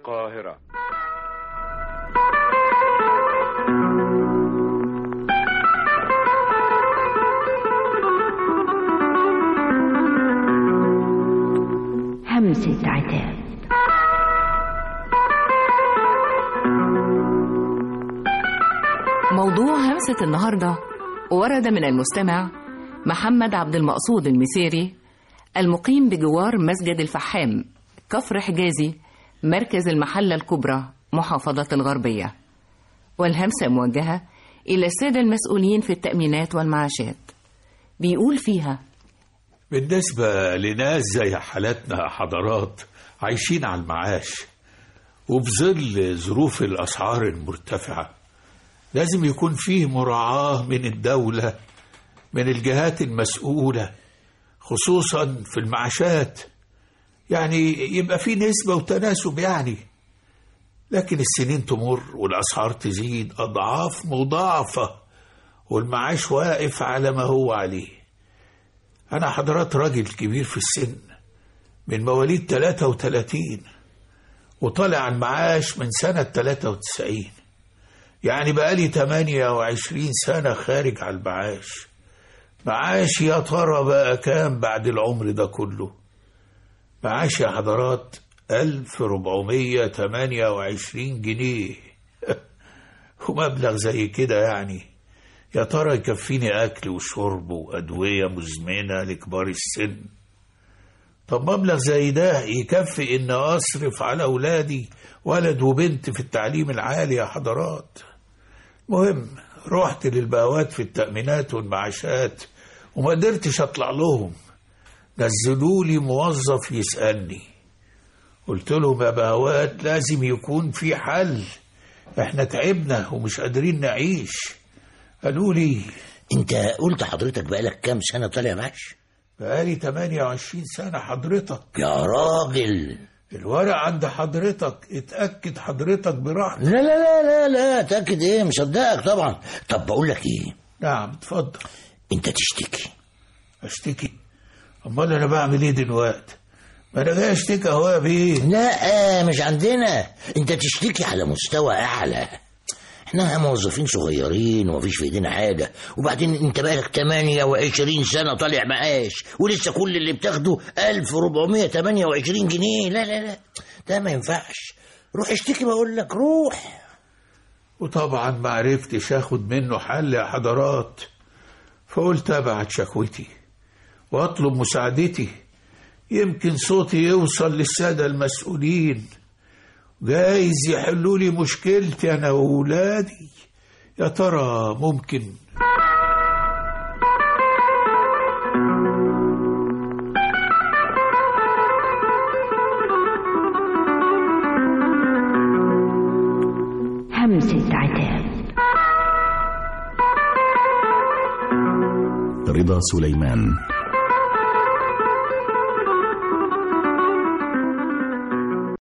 القاهرة همسة عتاب موضوع همسة النهاردة ورد من المستمع محمد عبد المقصود المسيري المقيم بجوار مسجد الفحام كفر حجازي مركز المحلة الكبرى محافظة الغربية والهمسة موجهة إلى السادة المسؤولين في التأمينات والمعاشات بيقول فيها بالنسبة لناس زي حالاتنا حضرات عايشين على المعاش وبظل ظروف الأسعار المرتفعة لازم يكون فيه مراعاة من الدولة من الجهات المسؤولة خصوصا في المعاشات يعني يبقى في نسبة وتناسب يعني لكن السنين تمر والأسعار تزيد أضعاف مضاعفة والمعاش واقف على ما هو عليه أنا حضرات راجل كبير في السن من مواليد 33 وطالع على المعاش من سنة 93 يعني بقالي 28 سنة خارج على المعاش معاش يا ترى بقى كام بعد العمر ده كله معاش يا حضرات 1428 جنيه ومبلغ زي كده يعني يا ترى يكفيني أكل وشرب وأدوية مزمنة لكبار السن طب مبلغ زي ده يكفي إن أصرف على أولادي ولد وبنت في التعليم العالي يا حضرات مهم رحت للبهوات في التأمينات والمعاشات وما قدرتش أطلع لهم نزلوا لي موظف يسألني قلت لهم يا بهوات لازم يكون في حل احنا تعبنا ومش قادرين نعيش قالوا لي انت قلت حضرتك بقالك كام سنة طالع معاش بقالي 28 سنة حضرتك يا راجل الورق عند حضرتك اتأكد حضرتك براحتك لا لا لا لا لا تأكد ايه مصدقك طبعا طب بقول لك ايه نعم اتفضل انت تشتكي اشتكي امال انا بعمل ايه دلوقتي ما انا جاي اشتكي اهو يا بيه لا مش عندنا انت تشتكي على مستوى اعلى احنا موظفين صغيرين ومفيش في ايدينا حاجة وبعدين انت بقالك 28 سنة طالع معاش ولسه كل اللي بتاخده 1428 جنيه لا لا لا ده ما ينفعش روح اشتكي بقول لك روح وطبعا ما عرفتش اخد منه حل يا حضرات فقلت ابعت شكوتي واطلب مساعدتي يمكن صوتي يوصل للسادة المسؤولين جايز يحلوا لي مشكلتي انا واولادي يا ترى ممكن همسة عتاب رضا سليمان